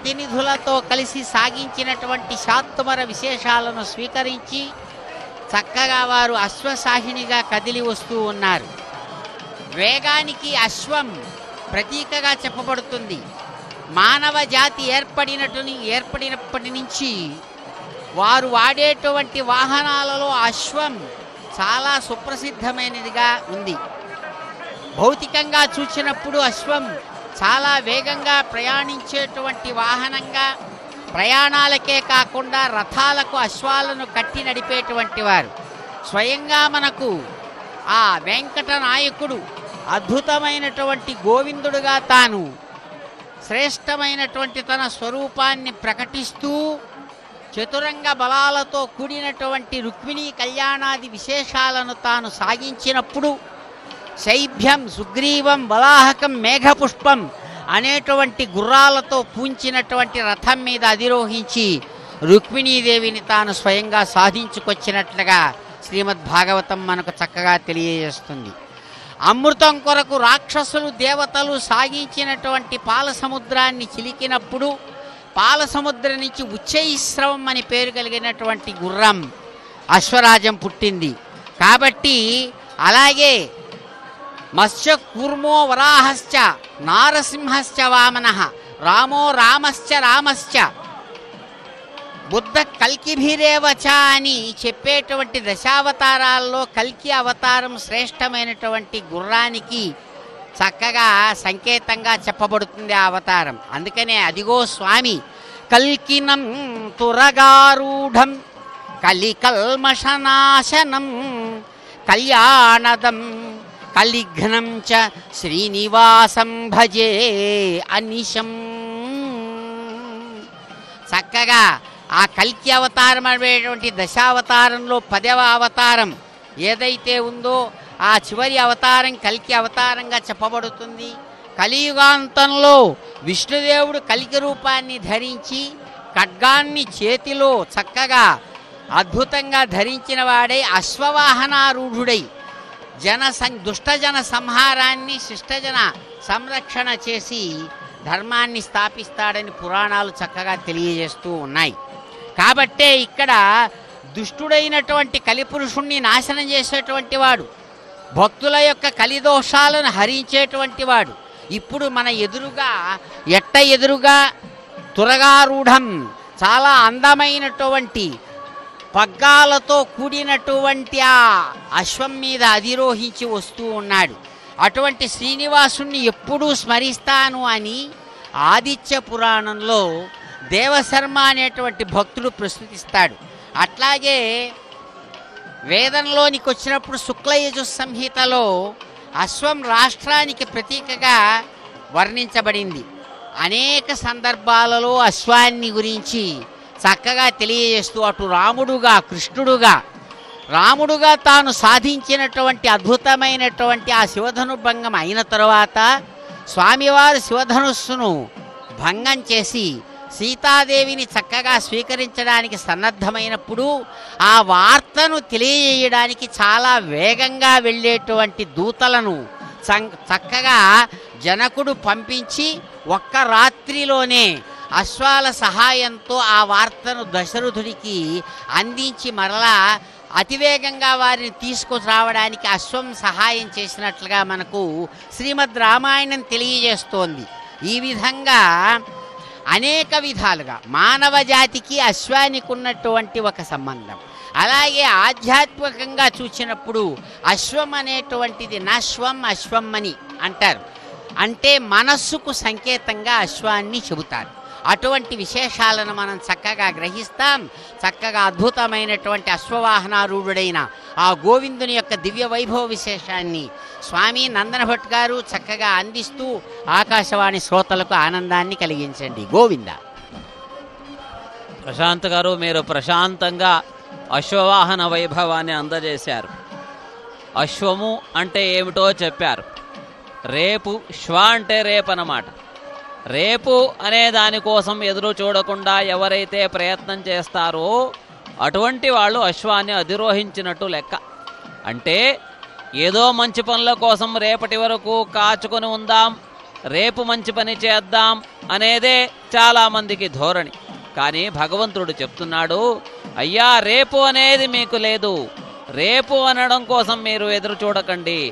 ప్రతినిధులతో కలిసి సాగించినటువంటి శాంతమర విశేషాలను స్వీకరించి చక్కగా వారు అశ్వసాహినిగా కదిలి వస్తూ ఉన్నారు వేగానికి అశ్వం ప్రతీకగా చెప్పబడుతుంది మానవ జాతి ఏర్పడినటుని ఏర్పడినప్పటి నుంచి వారు వాడేటువంటి వాహనాలలో అశ్వం చాలా సుప్రసిద్ధమైనదిగా ఉంది భౌతికంగా చూసినప్పుడు అశ్వం చాలా వేగంగా ప్రయాణించేటువంటి వాహనంగా ప్రయాణాలకే కాకుండా రథాలకు అశ్వాలను కట్టి నడిపేటువంటి వారు స్వయంగా మనకు ఆ వెంకట నాయకుడు అద్భుతమైనటువంటి గోవిందుడుగా తాను శ్రేష్టమైనటువంటి తన స్వరూపాన్ని ప్రకటిస్తూ చతురంగ బలాలతో కూడినటువంటి రుక్మిణీ కళ్యాణాది విశేషాలను తాను సాగించినప్పుడు శైభ్యం సుగ్రీవం బలాహకం మేఘపుష్పం అనేటువంటి గుర్రాలతో పూంచినటువంటి రథం మీద అధిరోహించి రుక్మిణీదేవిని తాను స్వయంగా సాధించుకొచ్చినట్లుగా శ్రీమద్ భాగవతం మనకు చక్కగా తెలియజేస్తుంది అమృతం కొరకు రాక్షసులు దేవతలు సాగించినటువంటి పాల సముద్రాన్ని చిలికినప్పుడు పాల సముద్రం నుంచి ఉచ్చైశ్రవం అని పేరు కలిగినటువంటి గుర్రం అశ్వరాజం పుట్టింది కాబట్టి అలాగే మత్స్య కూర్మో వరాహశ్చ నారసింహశ్చ వామన రామో రామశ్చ రామశ్చ బుద్ధ కల్కిభిరేవచ అని చెప్పేటువంటి దశావతారాల్లో కల్కి అవతారం శ్రేష్టమైనటువంటి గుర్రానికి చక్కగా సంకేతంగా చెప్పబడుతుంది ఆ అవతారం అందుకనే అదిగో స్వామి కల్కినం తురగారూఢం కలికల్మషనాశనం కళ్యాణదం కలిఘ్నం చ శ్రీనివాసం భజే అనిశం చక్కగా ఆ కల్కి అవతారం అనేటువంటి దశావతారంలో పదవ అవతారం ఏదైతే ఉందో ఆ చివరి అవతారం కల్కి అవతారంగా చెప్పబడుతుంది కలియుగాంతంలో విష్ణుదేవుడు కలికి రూపాన్ని ధరించి ఖడ్గాన్ని చేతిలో చక్కగా అద్భుతంగా ధరించిన వాడై అశ్వవాహనారూఢుడై జన సం దుష్టజన సంహారాన్ని శిష్టజన సంరక్షణ చేసి ధర్మాన్ని స్థాపిస్తాడని పురాణాలు చక్కగా తెలియజేస్తూ ఉన్నాయి కాబట్టే ఇక్కడ దుష్టుడైనటువంటి కలిపురుషుణ్ణి నాశనం చేసేటువంటి వాడు భక్తుల యొక్క కలిదోషాలను హరించేటువంటి వాడు ఇప్పుడు మన ఎదురుగా ఎట్ట ఎదురుగా తురగారూఢం చాలా అందమైనటువంటి పగ్గాలతో కూడినటువంటి ఆ అశ్వం మీద అధిరోహించి వస్తూ ఉన్నాడు అటువంటి శ్రీనివాసుణ్ణి ఎప్పుడూ స్మరిస్తాను అని ఆదిత్య పురాణంలో దేవశర్మ అనేటువంటి భక్తుడు ప్రస్తుతిస్తాడు అట్లాగే వేదంలోనికి వచ్చినప్పుడు శుక్లయజు సంహితలో అశ్వం రాష్ట్రానికి ప్రతీకగా వర్ణించబడింది అనేక సందర్భాలలో అశ్వాన్ని గురించి చక్కగా తెలియజేస్తూ అటు రాముడుగా కృష్ణుడుగా రాముడుగా తాను సాధించినటువంటి అద్భుతమైనటువంటి ఆ శివధను భంగం అయిన తరువాత స్వామివారు శివధనుస్సును భంగం చేసి సీతాదేవిని చక్కగా స్వీకరించడానికి సన్నద్ధమైనప్పుడు ఆ వార్తను తెలియజేయడానికి చాలా వేగంగా వెళ్ళేటువంటి దూతలను సం- చక్కగా జనకుడు పంపించి ఒక్క రాత్రిలోనే అశ్వాల సహాయంతో ఆ వార్తను దశరథుడికి అందించి మరలా అతివేగంగా వారిని తీసుకురావడానికి అశ్వం సహాయం చేసినట్లుగా మనకు శ్రీమద్ రామాయణం తెలియజేస్తోంది ఈ విధంగా అనేక విధాలుగా మానవ జాతికి అశ్వానికి ఉన్నటువంటి ఒక సంబంధం అలాగే ఆధ్యాత్మికంగా చూసినప్పుడు అశ్వం అనేటువంటిది నశ్వం అశ్వం అని అంటారు అంటే మనస్సుకు సంకేతంగా అశ్వాన్ని చెబుతారు అటువంటి విశేషాలను మనం చక్కగా గ్రహిస్తాం చక్కగా అద్భుతమైనటువంటి అశ్వవాహనారూఢుడైన ఆ గోవిందుని యొక్క దివ్య వైభవ విశేషాన్ని స్వామి నందన భట్ గారు చక్కగా అందిస్తూ ఆకాశవాణి శ్రోతలకు ఆనందాన్ని కలిగించండి గోవింద ప్రశాంత్ గారు మీరు ప్రశాంతంగా అశ్వవాహన వైభవాన్ని అందజేశారు అశ్వము అంటే ఏమిటో చెప్పారు రేపు శ్వ అంటే రేపు అన్నమాట రేపు అనే దానికోసం ఎదురు చూడకుండా ఎవరైతే ప్రయత్నం చేస్తారో అటువంటి వాళ్ళు అశ్వాన్ని అధిరోహించినట్టు లెక్క అంటే ఏదో మంచి పనుల కోసం రేపటి వరకు కాచుకొని ఉందాం రేపు మంచి పని చేద్దాం అనేదే చాలామందికి ధోరణి కానీ భగవంతుడు చెప్తున్నాడు అయ్యా రేపు అనేది మీకు లేదు రేపు అనడం కోసం మీరు ఎదురు చూడకండి